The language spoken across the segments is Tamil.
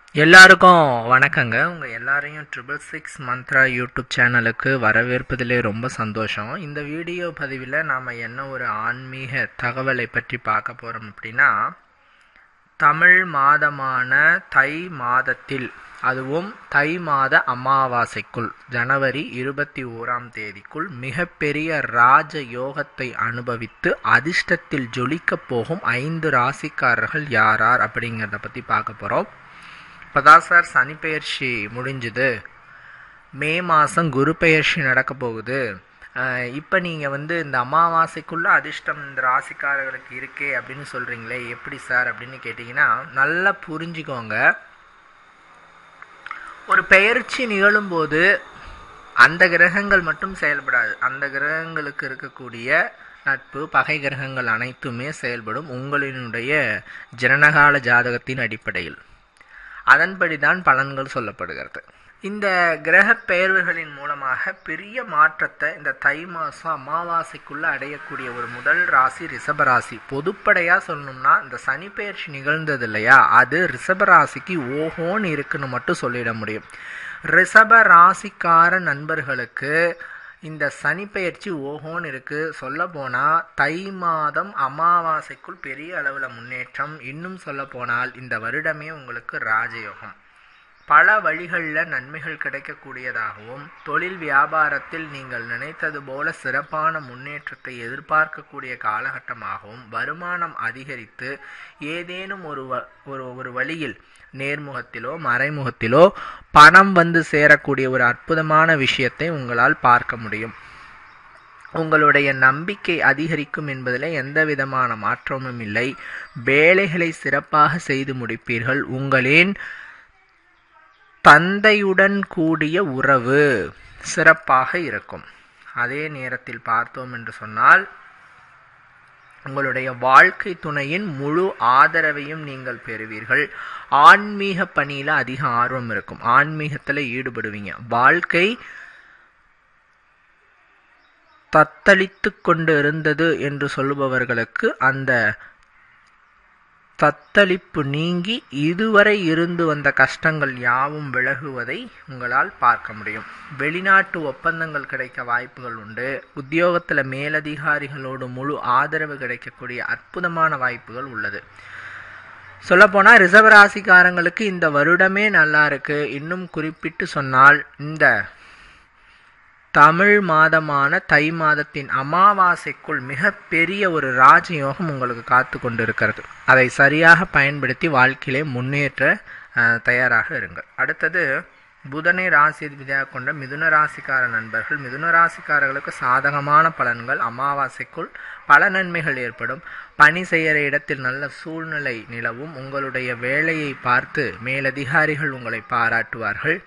எல்லாருக்கும் வணக்கங்க உங்கள் எல்லாரையும் ட்ரிபிள் சிக்ஸ் மந்த்ரா யூடியூப் சேனலுக்கு வரவேற்பதிலே ரொம்ப சந்தோஷம் இந்த வீடியோ பதிவில் நாம் என்ன ஒரு ஆன்மீக தகவலை பற்றி பார்க்க போகிறோம் அப்படின்னா தமிழ் மாதமான தை மாதத்தில் அதுவும் தை மாத அமாவாசைக்குள் ஜனவரி இருபத்தி ஓராம் தேதிக்குள் மிகப்பெரிய ராஜ யோகத்தை அனுபவித்து அதிர்ஷ்டத்தில் ஜொலிக்கப் போகும் ஐந்து ராசிக்காரர்கள் யாரார் அப்படிங்கிறத பற்றி பார்க்க போகிறோம் இப்போதான் சார் சனி பெயர்ச்சி முடிஞ்சுது மே மாதம் குரு பெயர்ச்சி நடக்க போகுது இப்போ நீங்கள் வந்து இந்த அமாவாசைக்குள்ளே அதிர்ஷ்டம் இந்த ராசிக்காரர்களுக்கு இருக்கே அப்படின்னு சொல்கிறீங்களே எப்படி சார் அப்படின்னு கேட்டிங்கன்னா நல்லா புரிஞ்சுக்கோங்க ஒரு பெயர்ச்சி நிகழும்போது அந்த கிரகங்கள் மட்டும் செயல்படாது அந்த கிரகங்களுக்கு இருக்கக்கூடிய நட்பு பகை கிரகங்கள் அனைத்துமே செயல்படும் உங்களினுடைய ஜனனகால ஜாதகத்தின் அடிப்படையில் அதன்படிதான் பலன்கள் சொல்லப்படுகிறது இந்த கிரக பெயர்வுகளின் மூலமாக பெரிய மாற்றத்தை இந்த தை மாதம் அமாவாசைக்குள்ளே அடையக்கூடிய ஒரு முதல் ராசி ரிஷபராசி பொதுப்படையாக சொல்லணும்னா இந்த சனி பெயர்ச்சி நிகழ்ந்தது இல்லையா அது ரிஷபராசிக்கு ஓஹோன்னு இருக்குன்னு மட்டும் சொல்லிட முடியும் ரிஷப ராசிக்கார நண்பர்களுக்கு இந்த சனி பெயர்ச்சி ஓஹோன்னு இருக்குது சொல்ல போனால் தை மாதம் அமாவாசைக்குள் பெரிய அளவில் முன்னேற்றம் இன்னும் சொல்ல போனால் இந்த வருடமே உங்களுக்கு ராஜயோகம் பல வழிகளில் நன்மைகள் கிடைக்கக்கூடியதாகவும் தொழில் வியாபாரத்தில் நீங்கள் நினைத்தது போல சிறப்பான முன்னேற்றத்தை எதிர்பார்க்கக்கூடிய காலகட்டமாகவும் வருமானம் அதிகரித்து ஏதேனும் ஒரு ஒரு ஒரு வழியில் நேர்முகத்திலோ மறைமுகத்திலோ பணம் வந்து சேரக்கூடிய ஒரு அற்புதமான விஷயத்தை உங்களால் பார்க்க முடியும் உங்களுடைய நம்பிக்கை அதிகரிக்கும் என்பதில் எந்த விதமான மாற்றமும் இல்லை வேலைகளை சிறப்பாக செய்து முடிப்பீர்கள் உங்களின் தந்தையுடன் கூடிய உறவு சிறப்பாக இருக்கும் அதே நேரத்தில் பார்த்தோம் என்று சொன்னால் உங்களுடைய வாழ்க்கை துணையின் முழு ஆதரவையும் நீங்கள் பெறுவீர்கள் ஆன்மீக பணியில் அதிக ஆர்வம் இருக்கும் ஆன்மீகத்தில் ஈடுபடுவீங்க வாழ்க்கை தத்தளித்து கொண்டு இருந்தது என்று சொல்லுபவர்களுக்கு அந்த தத்தளிப்பு நீங்கி இதுவரை இருந்து வந்த கஷ்டங்கள் யாவும் விலகுவதை உங்களால் பார்க்க முடியும் வெளிநாட்டு ஒப்பந்தங்கள் கிடைக்க வாய்ப்புகள் உண்டு உத்தியோகத்தில் மேலதிகாரிகளோடு முழு ஆதரவு கிடைக்கக்கூடிய அற்புதமான வாய்ப்புகள் உள்ளது சொல்லப்போனால் ரிசர்வராசிக்காரங்களுக்கு இந்த வருடமே நல்லா இருக்கு இன்னும் குறிப்பிட்டு சொன்னால் இந்த தமிழ் மாதமான தை மாதத்தின் அமாவாசைக்குள் மிக பெரிய ஒரு ராஜயோகம் உங்களுக்கு காத்து கொண்டு இருக்கிறது அதை சரியாக பயன்படுத்தி வாழ்க்கையிலே முன்னேற்ற தயாராக இருங்கள் அடுத்தது புதனை ராசி விதியாக கொண்ட மிதுன ராசிக்கார நண்பர்கள் மிதுன ராசிக்காரர்களுக்கு சாதகமான பலன்கள் அமாவாசைக்குள் பல நன்மைகள் ஏற்படும் பணி செய்கிற இடத்தில் நல்ல சூழ்நிலை நிலவும் உங்களுடைய வேலையை பார்த்து மேலதிகாரிகள் உங்களை பாராட்டுவார்கள்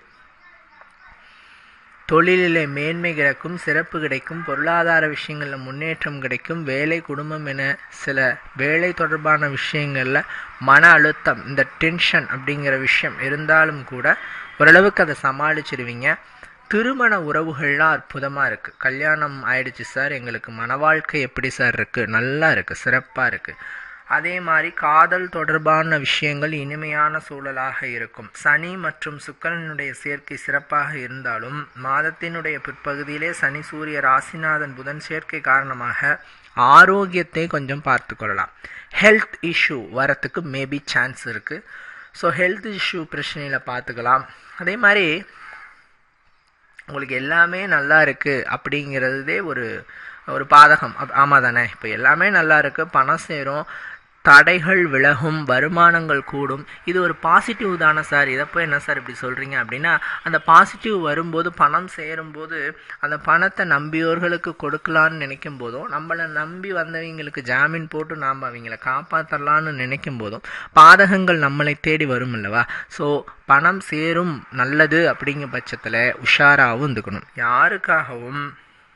தொழிலிலே மேன்மை கிடைக்கும் சிறப்பு கிடைக்கும் பொருளாதார விஷயங்களில் முன்னேற்றம் கிடைக்கும் வேலை குடும்பம் என சில வேலை தொடர்பான விஷயங்களில் மன அழுத்தம் இந்த டென்ஷன் அப்படிங்கிற விஷயம் இருந்தாலும் கூட ஓரளவுக்கு அதை சமாளிச்சிருவீங்க திருமண உறவுகள்லாம் அற்புதமாக இருக்குது கல்யாணம் ஆயிடுச்சு சார் எங்களுக்கு மன வாழ்க்கை எப்படி சார் இருக்குது நல்லா இருக்குது சிறப்பாக இருக்குது அதே மாதிரி காதல் தொடர்பான விஷயங்கள் இனிமையான சூழலாக இருக்கும் சனி மற்றும் சுக்கரனுடைய சேர்க்கை சிறப்பாக இருந்தாலும் மாதத்தினுடைய பிற்பகுதியிலே சனி சூரிய ராசிநாதன் புதன் சேர்க்கை காரணமாக ஆரோக்கியத்தை கொஞ்சம் பார்த்து கொள்ளலாம் ஹெல்த் இஷ்யூ வரத்துக்கு மேபி சான்ஸ் இருக்குது ஸோ ஹெல்த் இஷ்யூ பிரச்சனையில் பார்த்துக்கலாம் அதே மாதிரி உங்களுக்கு எல்லாமே நல்லா இருக்குது அப்படிங்கிறதே ஒரு ஒரு பாதகம் ஆமாம் தானே இப்போ எல்லாமே நல்லா இருக்குது பணம் சேரும் தடைகள் விலகும் வருமானங்கள் கூடும் இது ஒரு பாசிட்டிவ் தானே சார் இதை போய் என்ன சார் இப்படி சொல்கிறீங்க அப்படின்னா அந்த பாசிட்டிவ் வரும்போது பணம் சேரும்போது அந்த பணத்தை நம்பியோர்களுக்கு கொடுக்கலான்னு நினைக்கும் போதும் நம்மளை நம்பி வந்தவங்களுக்கு ஜாமீன் போட்டு நாம் அவங்கள காப்பாற்றலான்னு நினைக்கும் போதும் பாதகங்கள் நம்மளை தேடி வரும் அல்லவா ஸோ பணம் சேரும் நல்லது அப்படிங்கிற பட்சத்தில் உஷாராகவும் இருந்துக்கணும் யாருக்காகவும்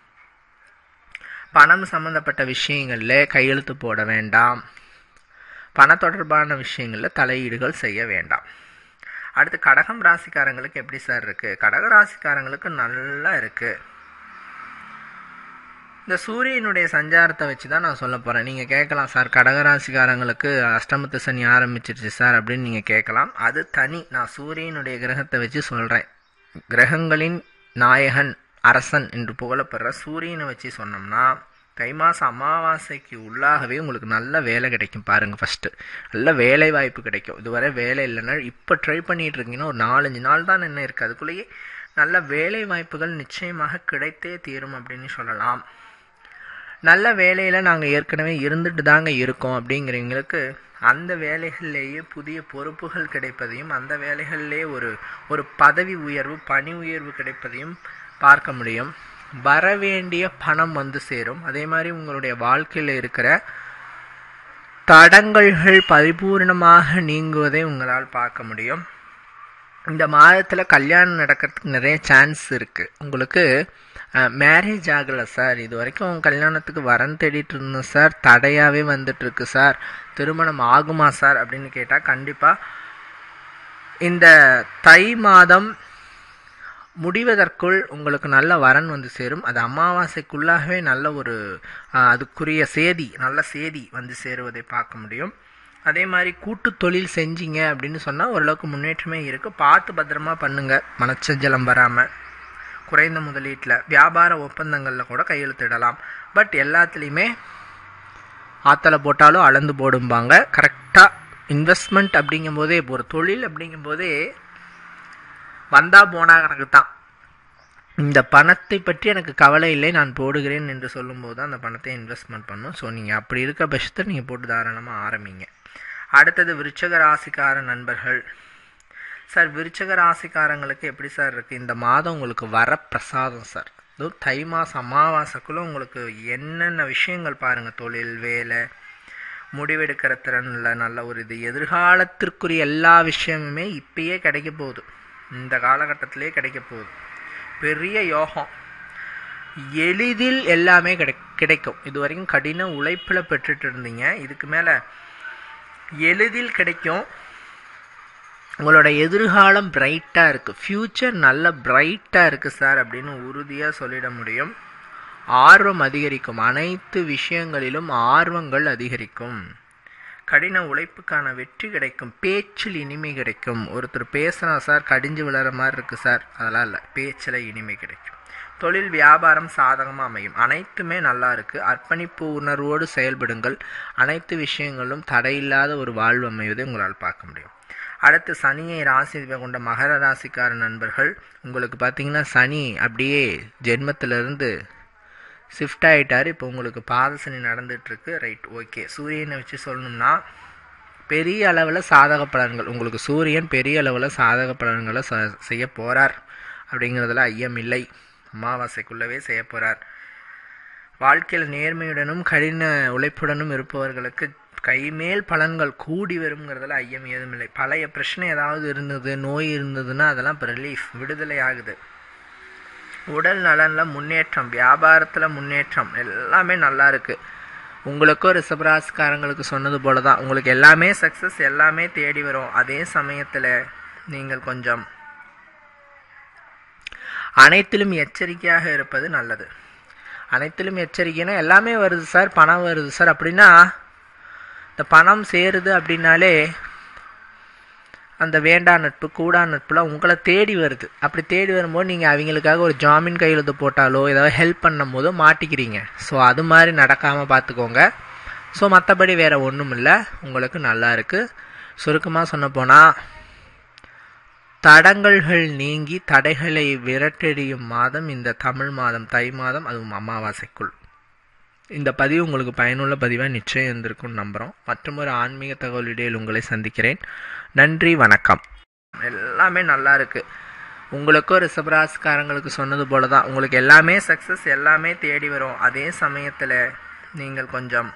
பணம் சம்மந்தப்பட்ட விஷயங்களில் கையெழுத்து போட வேண்டாம் பண தொடர்பான விஷயங்களில் தலையீடுகள் செய்ய வேண்டாம் அடுத்து கடகம் ராசிக்காரங்களுக்கு எப்படி சார் இருக்குது கடக ராசிக்காரங்களுக்கு நல்லா இருக்குது இந்த சூரியனுடைய சஞ்சாரத்தை வச்சு தான் நான் சொல்ல போகிறேன் நீங்கள் கேட்கலாம் சார் கடகராசிக்காரங்களுக்கு அஷ்டமத்து சனி ஆரம்பிச்சிருச்சு சார் அப்படின்னு நீங்கள் கேட்கலாம் அது தனி நான் சூரியனுடைய கிரகத்தை வச்சு சொல்கிறேன் கிரகங்களின் நாயகன் அரசன் என்று புகழப்படுற சூரியனை வச்சு சொன்னோம்னா தை மாதம் அமாவாசைக்கு உள்ளாகவே உங்களுக்கு நல்ல வேலை கிடைக்கும் பாருங்கள் ஃபஸ்ட்டு நல்ல வேலை வாய்ப்பு கிடைக்கும் இதுவரை வேலை இல்லைன்னா இப்போ ட்ரை பண்ணிகிட்டு இருக்கீங்கன்னா ஒரு நாலஞ்சு நாள் தான் என்ன இருக்குது அதுக்குள்ளேயே நல்ல வேலை வாய்ப்புகள் நிச்சயமாக கிடைத்தே தீரும் அப்படின்னு சொல்லலாம் நல்ல வேலையில் நாங்கள் ஏற்கனவே இருந்துட்டு தாங்க இருக்கோம் அப்படிங்கிறவங்களுக்கு அந்த வேலைகள்லேயே புதிய பொறுப்புகள் கிடைப்பதையும் அந்த வேலைகள்லேயே ஒரு ஒரு பதவி உயர்வு பணி உயர்வு கிடைப்பதையும் பார்க்க முடியும் வர வேண்டிய பணம் வந்து சேரும் அதே மாதிரி உங்களுடைய வாழ்க்கையில் இருக்கிற தடங்கல்கள் பரிபூர்ணமாக நீங்குவதை உங்களால் பார்க்க முடியும் இந்த மாதத்தில் கல்யாணம் நடக்கிறதுக்கு நிறைய சான்ஸ் இருக்குது உங்களுக்கு மேரேஜ் ஆகலை சார் இது வரைக்கும் கல்யாணத்துக்கு வரன் தேடிட்டு இருந்தோம் சார் தடையாகவே வந்துட்டுருக்கு சார் திருமணம் ஆகுமா சார் அப்படின்னு கேட்டால் கண்டிப்பாக இந்த தை மாதம் முடிவதற்குள் உங்களுக்கு நல்ல வரன் வந்து சேரும் அது அமாவாசைக்குள்ளாகவே நல்ல ஒரு அதுக்குரிய சேதி நல்ல சேதி வந்து சேருவதை பார்க்க முடியும் அதே மாதிரி கூட்டு தொழில் செஞ்சீங்க அப்படின்னு சொன்னால் ஓரளவுக்கு முன்னேற்றமே இருக்குது பார்த்து பத்திரமா பண்ணுங்கள் மனச்சஞ்சலம் வராமல் குறைந்த முதலீட்டில் வியாபார ஒப்பந்தங்களில் கூட கையெழுத்திடலாம் பட் எல்லாத்துலேயுமே ஆத்தலை போட்டாலும் அளந்து போடும்பாங்க கரெக்டாக இன்வெஸ்ட்மெண்ட் அப்படிங்கும்போதே இப்போ ஒரு தொழில் அப்படிங்கும்போதே வந்தா போனா கணக்கு தான் இந்த பணத்தை பற்றி எனக்கு கவலை இல்லை நான் போடுகிறேன் என்று சொல்லும்போது தான் அந்த பணத்தை இன்வெஸ்ட்மெண்ட் பண்ணும் ஸோ நீங்கள் அப்படி இருக்க பட்சத்தில் நீங்கள் போட்டு தாராளமாக ஆரம்பிங்க அடுத்தது விருச்சக ராசிக்கார நண்பர்கள் சார் விருச்சக ராசிக்காரங்களுக்கு எப்படி சார் இருக்குது இந்த மாதம் உங்களுக்கு வர பிரசாதம் சார் இதுவும் தை மாதம் அமாவாசைக்குள்ளே உங்களுக்கு என்னென்ன விஷயங்கள் பாருங்கள் தொழில் வேலை முடிவெடுக்கிற திறனில் நல்ல ஒரு இது எதிர்காலத்திற்குரிய எல்லா விஷயமுமே இப்பயே கிடைக்க போகுது இந்த காலகட்டத்திலே கிடைக்க போகுது பெரிய யோகம் எளிதில் எல்லாமே கிடை கிடைக்கும் இது வரைக்கும் கடின உழைப்பில் பெற்றுட்டு இருந்தீங்க இதுக்கு மேலே எளிதில் கிடைக்கும் உங்களோட எதிர்காலம் பிரைட்டாக இருக்குது ஃப்யூச்சர் நல்ல பிரைட்டாக இருக்குது சார் அப்படின்னு உறுதியாக சொல்லிட முடியும் ஆர்வம் அதிகரிக்கும் அனைத்து விஷயங்களிலும் ஆர்வங்கள் அதிகரிக்கும் கடின உழைப்புக்கான வெற்றி கிடைக்கும் பேச்சில் இனிமை கிடைக்கும் ஒருத்தர் பேசுனா சார் கடிஞ்சு விழற மாதிரி இருக்குது சார் அதெல்லாம் இல்லை பேச்சில் இனிமை கிடைக்கும் தொழில் வியாபாரம் சாதகமாக அமையும் அனைத்துமே நல்லா இருக்குது அர்ப்பணிப்பு உணர்வோடு செயல்படுங்கள் அனைத்து விஷயங்களும் தடையில்லாத ஒரு வாழ்வு அமைவதை உங்களால் பார்க்க முடியும் அடுத்து சனியை ராசி கொண்ட மகர ராசிக்கார நண்பர்கள் உங்களுக்கு பார்த்தீங்கன்னா சனி அப்படியே ஜென்மத்திலிருந்து ஷிஃப்ட் ஆகிட்டார் இப்போ உங்களுக்கு பாத சனி நடந்துகிட்ருக்கு ரைட் ஓகே சூரியனை வச்சு சொல்லணும்னா பெரிய அளவில் சாதக பலன்கள் உங்களுக்கு சூரியன் பெரிய அளவில் சாதக பலன்களை ச செய்ய போகிறார் அப்படிங்கிறதுல ஐயம் இல்லை அமாவாசைக்குள்ளவே செய்ய போகிறார் வாழ்க்கையில் நேர்மையுடனும் கடின உழைப்புடனும் இருப்பவர்களுக்கு கைமேல் பலன்கள் கூடி வருங்கிறதுல ஐயம் ஏதும் இல்லை பழைய பிரச்சனை ஏதாவது இருந்தது நோய் இருந்ததுன்னா அதெல்லாம் இப்போ ரிலீஃப் விடுதலை ஆகுது உடல் நலனில் முன்னேற்றம் வியாபாரத்தில் முன்னேற்றம் எல்லாமே நல்லா இருக்குது உங்களுக்கும் ரிஷபராசிக்காரங்களுக்கு சொன்னது போல தான் உங்களுக்கு எல்லாமே சக்ஸஸ் எல்லாமே தேடி வரும் அதே சமயத்தில் நீங்கள் கொஞ்சம் அனைத்திலும் எச்சரிக்கையாக இருப்பது நல்லது அனைத்திலும் எச்சரிக்கைனா எல்லாமே வருது சார் பணம் வருது சார் அப்படின்னா இந்த பணம் சேருது அப்படின்னாலே அந்த வேண்டா நட்பு கூடா நட்புலாம் உங்களை தேடி வருது அப்படி தேடி வரும்போது நீங்கள் அவங்களுக்காக ஒரு ஜாமீன் கையெழுத்து போட்டாலோ ஏதாவது ஹெல்ப் பண்ணும் போதோ மாட்டிக்கிறீங்க ஸோ அது மாதிரி நடக்காமல் பார்த்துக்கோங்க ஸோ மற்றபடி வேறு ஒன்றும் இல்லை உங்களுக்கு நல்லா இருக்குது சுருக்கமாக சொன்ன போனால் தடங்கல்கள் நீங்கி தடைகளை விரட்டடியும் மாதம் இந்த தமிழ் மாதம் தை மாதம் அதுவும் அமாவாசைக்குள் இந்த பதிவு உங்களுக்கு பயனுள்ள பதிவாக நிச்சயம் இருந்திருக்கும்னு நம்புகிறோம் மற்றும் ஒரு ஆன்மீக தகவலிடையில் உங்களை சந்திக்கிறேன் நன்றி வணக்கம் எல்லாமே நல்லா இருக்குது உங்களுக்கும் ரிஷபராசிக்காரங்களுக்கு சொன்னது போல தான் உங்களுக்கு எல்லாமே சக்ஸஸ் எல்லாமே தேடி வரும் அதே சமயத்தில் நீங்கள் கொஞ்சம்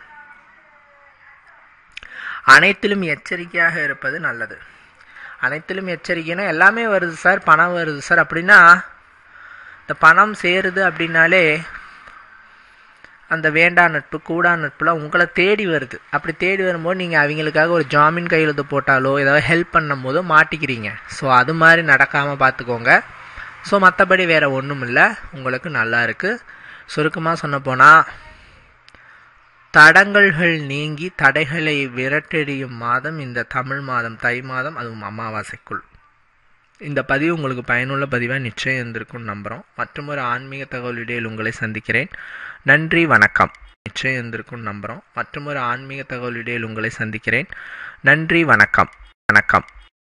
அனைத்திலும் எச்சரிக்கையாக இருப்பது நல்லது அனைத்திலும் எச்சரிக்கைனா எல்லாமே வருது சார் பணம் வருது சார் அப்படின்னா இந்த பணம் சேருது அப்படின்னாலே அந்த வேண்டா நட்பு கூடா நட்புலாம் உங்களை தேடி வருது அப்படி தேடி வரும்போது நீங்கள் அவங்களுக்காக ஒரு ஜாமீன் கையெழுத்து போட்டாலோ ஏதாவது ஹெல்ப் பண்ணும் போதோ மாட்டிக்கிறீங்க ஸோ அது மாதிரி நடக்காமல் பார்த்துக்கோங்க ஸோ மற்றபடி வேறு ஒன்றும் இல்லை உங்களுக்கு நல்லா இருக்குது சுருக்கமாக சொன்னப்போனால் தடங்கல்கள் நீங்கி தடைகளை விரட்டெறியும் மாதம் இந்த தமிழ் மாதம் தை மாதம் அதுவும் அமாவாசைக்குள் இந்த பதிவு உங்களுக்கு பயனுள்ள பதிவாக நிச்சயம் இருந்திருக்கும்னு நம்புகிறோம் மற்றும் ஒரு ஆன்மீக தகவலிடையில் உங்களை சந்திக்கிறேன் நன்றி வணக்கம் நிச்சயம் இருந்திருக்கும்னு நம்புகிறோம் மற்றும் ஒரு ஆன்மீக தகவலிடையில் உங்களை சந்திக்கிறேன் நன்றி வணக்கம் வணக்கம்